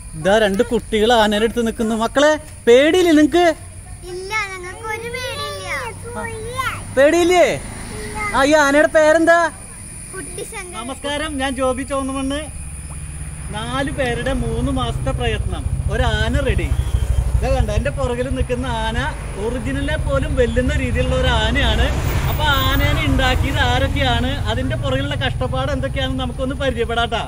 ഇതാ രണ്ട് കുട്ടികൾ ആനയുടെ അടുത്ത് നിൽക്കുന്നു മക്കളെ പേടിയില്ലേ നിങ്ങക്ക് ഇല്ല ഞങ്ങൾക്ക് ഒരു പേടിയില്ല പേടിയില്ലേ ആ ഈ ആനയുടെ പേരെന്താ കുട്ടി ശങ്കർ നമസ്കാരം ഞാൻ ജോബി ചോന്നുമണ്ണ് നാല് പേരുടെ മൂന്ന് മാസത്തെ പ്രയത്നം ഒരു ആന റെഡി ഇതാ കണ്ട എന്റെ പുറകിൽ നിൽക്കുന്ന ആന ഒറിജിനലെ പോലും വെല്ലുന്ന രീതിയിലുള്ള ഒരു ആനയാണ് അപ്പൊ ആനേനെ ഉണ്ടാക്കിയത് ആരൊക്കെയാണ് അതിന്റെ പുറകിലുള്ള കഷ്ടപ്പാട് എന്തൊക്കെയാണെന്ന് നമുക്കൊന്ന് പരിചയപ്പെടാട്ടാ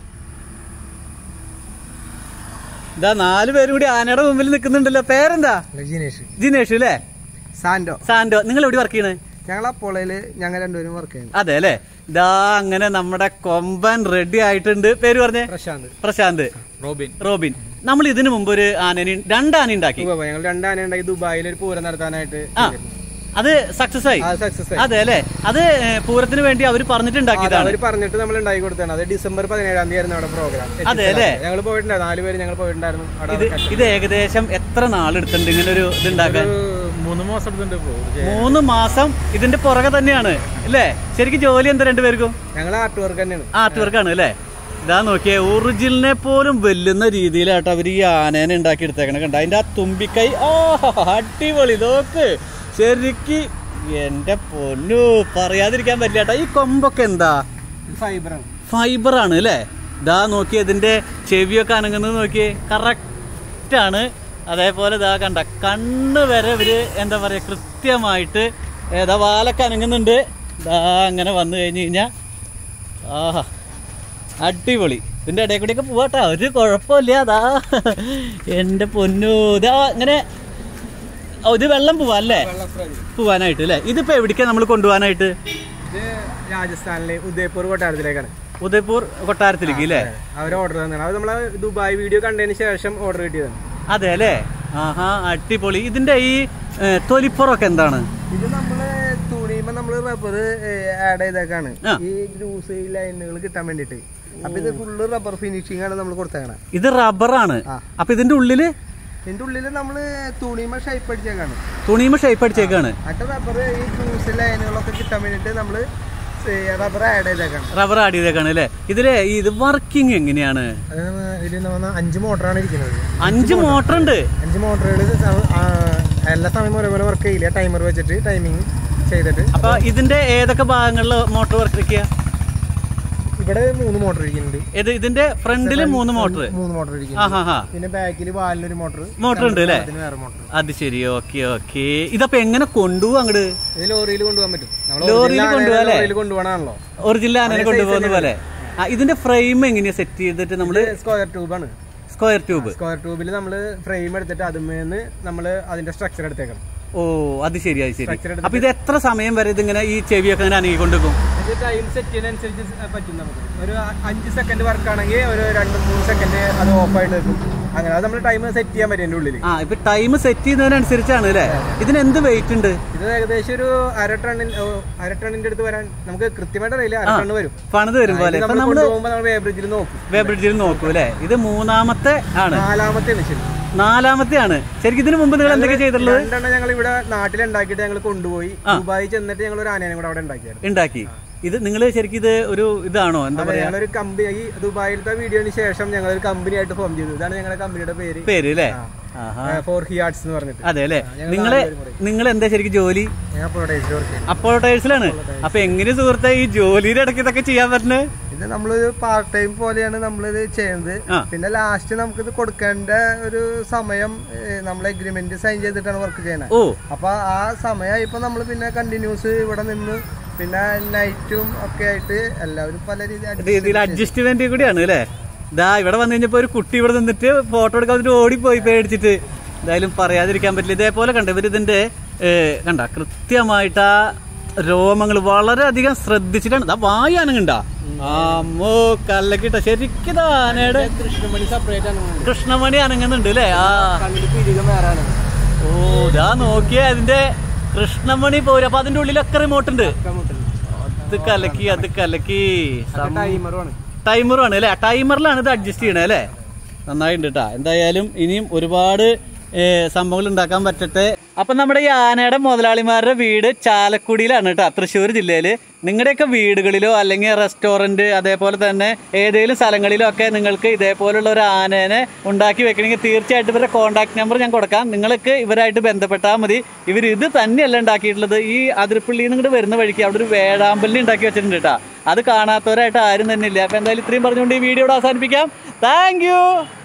ഇതാ നാല് പേരും കൂടി ആനയുടെ മുമ്പിൽ നിൽക്കുന്നുണ്ടല്ലോ പേരെന്താ ജിനേഷ് ജിനേഷ് അല്ലേ സാൻഡോ സാൻഡോ നിങ്ങൾ എവിടെ വർക്ക് ചെയ്യണേ ഞങ്ങൾ അപ്പോളയില് ഞങ്ങൾ രണ്ടുപേരും വർക്ക് ചെയ്യുന്നു അതെ അല്ലേ ഇതാ അങ്ങനെ നമ്മുടെ കൊമ്പൻ റെഡി ആയിട്ടുണ്ട് പേര് പറഞ്ഞേ പ്രശാന്ത് പ്രശാന്ത് റോബിൻ റോബിൻ നമ്മൾ ഇതിനു മുമ്പ് ഒരു ആനനെ രണ്ട് ആന ഉണ്ടാക്കി ഞങ്ങൾ രണ്ട് ആന ഉണ്ടായി ദുബായിൽ ഒരു പൂരം നടത്താനായിട്ട് ആ അത് സക്സസ് ആയി അത് സക്സസ് ആയി അതെ അല്ലേ അത് ഏ, പൂരത്തിന് വേണ്ടി അവർ പറഞ്ഞിട്ടുണ്ടാക്കിയതാണ് അവർ പറഞ്ഞിട്ട് നമ്മൾ ഉണ്ടാക്കി കൊടുത്താണ് അത് ഡിസംബർ പതിനേഴാം തീയതി ആയിരുന്നു അവിടെ പ്രോഗ്രാം അതെ അല്ലേ? ഞങ്ങൾ പോയിട്ടുണ്ടായിരുന്നു നാല് പേര് ഞങ്ങൾ പോയിട്ടുണ്ടായിരുന്നു അവിടെ ഇത് ഇത് ഏകദേശം എത്ര നാളെടുത്തിട്ടുണ്ട് ഇങ്ങനെ ഒരു ഇതുണ്ടാക്കാൻ ഒരു മൂന്ന് മാസം എടുത്തിട്ടുണ്ട് മൂന്ന് മാസം ഇതിന്റെ പുറകെ തന്നെയാണ് അല്ലേ ശരിക്കും ജോലി എന്താ രണ്ടുപേർക്കും ഞങ്ങൾ ആർട്ട് വർക്ക് തന്നെയാണ് ആർട്ട് വർക്കാണ് അല്ലേ ഇതാ നോക്കിയേ ഒറിജിനലിനെ പോലും വെല്ലുന്ന രീതിയിലാട്ടോ അവർ ഈ ആനേനെ ഉണ്ടാക്കി എടുത്തേക്കണ കണ്ട അതിന്റെ ആ തുമ്പിക്കൈ ഓ അടിപൊളി നോക്ക് ശരിക്ക് എന്റെ പൊന്നു പറയാതിരിക്കാൻ പറ്റില്ല കേട്ടോ ഈ കൊമ്പൊക്കെ എന്താ ഫൈബറാണ് ഫൈബർ ആണ് അല്ലേ ഇതാ നോക്കി ഇതിന്റെ ചെവിയൊക്കെ അനങ്ങുന്നത് നോക്കിയേ കറക്റ്റ് ആണ് അതേപോലെ ഇതാ കണ്ട കണ്ണ് വരെ ഇവര് എന്താ പറയാ കൃത്യമായിട്ട് ഏതാ വാലൊക്കെ അനങ്ങുന്നുണ്ട് ഇതാ അങ്ങനെ വന്നു കഴിഞ്ഞു കഴിഞ്ഞാ ആഹാ അടിപൊളി ഇതിന്റെ ഇടയിൽ കൂടിയൊക്കെ പോവാട്ടാ ഒരു കുഴപ്പമില്ല അതാ എന്റെ പൊന്നു ഇതാ ഇങ്ങനെ ഓ, ഇത് വെള്ളം പോവാ അല്ലേ പോവാനായിട്ട് അല്ലേ ഇതിപ്പോ എവിടേക്കാ നമ്മൾ കൊണ്ടുപോകാനായിട്ട് ഇത് രാജസ്ഥാനിലെ ഉദയ്പൂർ കൊട്ടാരത്തിലേക്കാണ് ഉദയ്പൂർ കൊട്ടാരത്തിലേക്ക് അല്ലേ അവർ ഓർഡർ തന്നാണ് അത് നമ്മളെ ദുബായ് വീഡിയോ കണ്ടതിന് ശേഷം ഓർഡർ കിട്ടിയതാണ് അതെ അല്ലേ ആഹാ അടിപൊളി ഇതിന്റെ ഈ ഏ, തൊലിപ്പുറമൊക്കെ എന്താണ് ഇത് നമ്മള് തുണിയുമ്പോ നമ്മള് റബ്ബർ ആഡ് ചെയ്തേക്കാണ് ആ. ഈ ഗ്രൂസ് ലൈനുകൾ കിട്ടാൻ വേണ്ടിട്ട് അപ്പൊ ഇത് ഫുള്ള് റബ്ബർ ഫിനിഷിംഗ് ആണ് നമ്മൾ കൊടുത്തേക്കണേ ഇത് റബ്ബറാണ് ആ. അപ്പൊ ഇതിന്റെ ഉള്ളില് ഇതിന്റെ ഉള്ളില് നമ്മള് തുണിയുമ്പോ ഷേപ്പ് അടിച്ചേക്കാണ് തുണിയുമ്പോ ഷേപ്പ് അടിച്ചേക്കാണ് മറ്റേ റബ്ബർ ഈ ഗ്രൂസ് ലൈനുകളൊക്കെ കിട്ടാൻ വേണ്ടിട്ട് നമ്മള് റബ്ബർ ആഡ് ചെയ്തേക്കാണ് റബ്ബർ ആഡ് ചെയ്തേക്കാണ് അല്ലേ ഇതിലെ ഈ ഇത് വർക്കിംഗ് എങ്ങനെയാണ് ഇതിൽ അഞ്ച് മോട്ടറാണ് ഇരിക്കുന്നത് അഞ്ച് മോട്ടർ ഉണ്ട് അഞ്ച് മോട്ടറുകൾ എല്ലാ സമയം ഒരേപോലെ വർക്ക് ചെയ്യില്ല ടൈമർ വെച്ചിട്ട് ടൈമിങ് ചെയ്തിട്ട് അപ്പൊ ഇതിന്റെ ഏതൊക്കെ ഭാഗങ്ങളിൽ മോട്ടോർ വർക്ക് ഇരിക്കുക ഇവിടെ മൂന്ന് മോട്ടർ ഇരിക്കുന്നുണ്ട് ഇത് ഇതിന്റെ ഫ്രണ്ടില് മൂന്ന് മോട്ടർ മൂന്ന് മോട്ടർ ഇരിക്കുന്നു ആ ഹാ ഹാ പിന്നെ ബാക്കിൽ വാലിനൊരു മോട്ടർ മോട്ടർ ഉണ്ട് അല്ലേ അതിന് വേറെ മോട്ടർ അത് ശരി ഓക്കെ ഓക്കെ ഇതപ്പൊ എങ്ങനെ കൊണ്ടുപോകും അങ്ങട് ഇത് ലോറിയിൽ കൊണ്ടുപോകാൻ പറ്റും നമ്മൾ ലോറിയിൽ കൊണ്ടുപോകാം അല്ലേ? ലോറിയിൽ കൊണ്ടുപോകണാണല്ലോ ഒറിജിനൽ ആനനെ കൊണ്ടുപോകുന്ന പോലെ ആ ഇതിന്റെ ഫ്രെയിം എങ്ങനെയാ സെറ്റ് ചെയ്തിട്ട് നമ്മള് സ്ക്വയർ ട്യൂബാണ് സ്ക്വയർ ട്യൂബ് സ്ക്വയർ ട്യൂബിൽ നമ്മൾ ഫ്രെയിം എടുത്തിട്ട് അതുമേന്ന് നമ്മൾ അതിന്റെ സ്ട്രക്ചർ എടുത്തേക്കണം ഓ അത് ശരി അത് ശരി Structure എടുത്തിട്ട് അപ്പൊ ഇത് എത്ര സമയം വരെ ഇതിങ്ങനെ ഈ ചെവിയൊക്കെ ഇങ്ങനെ അനങ്ങി കൊണ്ടുപോകും ഇത് ടൈം സെറ്റ് ചെയ്യുന്നതനുസരിച്ച് പറ്റും നമുക്ക് ഒരു അഞ്ച് സെക്കൻഡ് വർക്ക് ആണെങ്കിൽ ഒരു രണ്ട് മൂന്ന് സെക്കൻഡ് അത് ഓഫ് ആയിട്ട് നിൽക്കും അങ്ങനെ അത് നമ്മൾ ടൈം സെറ്റ് ചെയ്യാൻ പറ്റും എൻ്റെ ഉള്ളിൽ ആ ഇപ്പൊ ടൈം സെറ്റ് ചെയ്യുന്നതിനനുസരിച്ചാണ് അല്ലേ ഇതിന് എന്ത് വെയിറ്റ് ഉണ്ട് ഇത് ഏകദേശം ഒരു അര ടണ്ണിൻ ഓ, അര ടണ്ണിന്റെ അടുത്ത് വരാൻ നമുക്ക് കൃത്യമായിട്ട് അറിയില്ല അര ടണ്ണ് വരും പണിത് വരും പോലെ ഇപ്പൊ നമ്മൾ നമ്മള് കൊണ്ടുപോകുമ്പോൾ നമ്മൾ വേ ബ്രിഡ്ജിൽ നോക്കും വേ ബ്രിഡ്ജിൽ നോക്കൂ അല്ലേ ഇത് മൂന്നാമത്തെ ആണ് നാലാമത്തെ മെഷീൻ നാലാമത്തെ ആണ് ശരിക്കും ഇതിനു മുമ്പ് നിങ്ങൾ എന്തൊക്കെ ചെയ്തിട്ടുള്ളത് രണ്ടെണ്ണം ഞങ്ങൾ ഇവിടെ നാട്ടിൽ ഉണ്ടാക്കിയിട്ട് ഞങ്ങൾ കൊണ്ടുപോയി ദുബായി ചെന്നിട്ട് ഞങ്ങൾ ഒരു ആനേനെ കൂടെ അവിടെ ഉണ്ടാക്കിയായിരുന്നു ഉണ്ടാക്കി ഇത് നിങ്ങൾ ശരിക്കും ഇത് ഒരു ഇതാണോ എന്താ അതെ, പറയാ ഞങ്ങളൊരു കമ്പനി ഈ ദുബായിലത്തെ വീഡിയോന് ശേഷം ഞങ്ങൾ ഒരു കമ്പനി ആയിട്ട് ഫോം ചെയ്തു ഇതാണ് ഞങ്ങളുടെ കമ്പനിയുടെ പേര് പേര് അല്ലേ ആഹാ ഫോർ ഹി ആർട്സ് എന്ന് പറഞ്ഞിട്ട് അതെ അല്ലേ നിങ്ങളെ നിങ്ങൾ എന്താ ശരിക്കും ജോലി ഞാൻ പ്രൊഡക്റ്റ് വർക്ക് ചെയ്യുന്നു അപ്പോൾ ടൈൽസിലാണ് അപ്പൊ എങ്ങനെ സുഹൃത്തെ ഈ ജോലിയുടെ ഇടയ്ക്ക് ഇതൊക്കെ ചെയ്യാൻ പറ്റുന്നത് ഇത് നമ്മളൊരു പാർട്ട് ടൈം പോലെയാണ് നമ്മളിത് ചെയ്യുന്നത് ആ. പിന്നെ ലാസ്റ്റ് നമുക്കിത് കൊടുക്കേണ്ട ഒരു സമയം നമ്മൾ എഗ്രിമെന്റ് സൈൻ ചെയ്തിട്ടാണ് വർക്ക് ചെയ്യണത് ഓ അപ്പൊ ആ സമയം ഇപ്പൊ നമ്മൾ പിന്നെ കണ്ടിന്യൂസ് ഇവിടെ നിന്ന് പിന്നെ നൈറ്റും ഒക്കെ ആയിട്ട് എല്ലാവരും പല രീതിയിൽ അഡ്ജസ്റ്റ്മെന്റ് കൂടിയാണ് അല്ലേ ഇതാ ഇവിടെ വന്നു കഴിഞ്ഞപ്പോ ഒരു കുട്ടി ഇവിടെ നിന്നിട്ട് ഫോട്ടോ എടുക്കാൻ വന്നിട്ട് ഓടിപ്പോയി പേടിച്ചിട്ട് എന്തായാലും പറയാതിരിക്കാൻ പറ്റില്ല ഇതേപോലെ കണ്ട ഇവർ ഇതിന്റെ ഏ, കണ്ട കൃത്യമായിട്ട് ആ രോമങ്ങൾ വളരെയധികം ശ്രദ്ധിച്ചിട്ടാണ് ഇതാ വായു അനങ്ങണ്ട അമ്മോ കല്ലക്കിട്ട ശരിക്കും ആനയുടെ കൃഷ്ണമണി സെപ്പറേറ്റ് ആണ് കൃഷ്ണമണി അനങ്ങുന്നുണ്ട് അല്ലേ ആ കണ്ണിൽ പിരികം വേറെ ആണ് ഓ ഇതാ നോക്കിയേ അതിന്റെ കൃഷ്ണമണി പോരും അപ്പൊ അതിന്റെ ഉള്ളിലൊക്കെ റിമോട്ട് ഉണ്ട് അത് കലക്കി അത് കലക്കി സം- ടൈമറുമാണ് ടൈമറും ആണ് അല്ലേ ടൈമറിലാണ് ഇത് അഡ്ജസ്റ്റ് ചെയ്യണേ അല്ലേ നന്നായിട്ടുണ്ട് കേട്ടാ എന്തായാലും ഇനിയും ഒരുപാട് ഏ, സംഭവങ്ങൾ ഉണ്ടാക്കാൻ പറ്റട്ടെ അപ്പം നമ്മുടെ ഈ ആനയുടെ മുതലാളിമാരുടെ വീട് ചാലക്കുടിയിലാണ് കേട്ടോ തൃശ്ശൂർ ജില്ലയിൽ നിങ്ങളുടെയൊക്കെ വീടുകളിലോ അല്ലെങ്കിൽ റെസ്റ്റോറൻറ്റ് അതേപോലെ തന്നെ ഏതെങ്കിലും സ്ഥലങ്ങളിലോ ഒക്കെ നിങ്ങൾക്ക് ഇതേപോലുള്ള ഒരു ആനേനെ ഉണ്ടാക്കി വെക്കണമെങ്കിൽ തീർച്ചയായിട്ടും ഇവരുടെ കോൺടാക്ട് നമ്പർ ഞാൻ കൊടുക്കാം നിങ്ങൾക്ക് ഇവരായിട്ട് ബന്ധപ്പെട്ടാൽ മതി ഇവർ ഇത് തന്നെയല്ല ഉണ്ടാക്കിയിട്ടുള്ളത് ഈ അതിരപ്പള്ളിയിൽ നിന്ന് ഇങ്ങോട്ട് വരുന്ന വഴിക്ക് അവിടെ ഒരു വേഴാമ്പലിനെ ഉണ്ടാക്കി വെച്ചിട്ടുണ്ട് കേട്ടോ അത് കാണാത്തവരായിട്ട് ആരും തന്നെ ഇല്ല അപ്പോൾ എന്തായാലും ഇത്രയും പറഞ്ഞുകൊണ്ട് ഈ വീഡിയോ ഇവിടെ അവസാനിപ്പിക്കാം താങ്ക്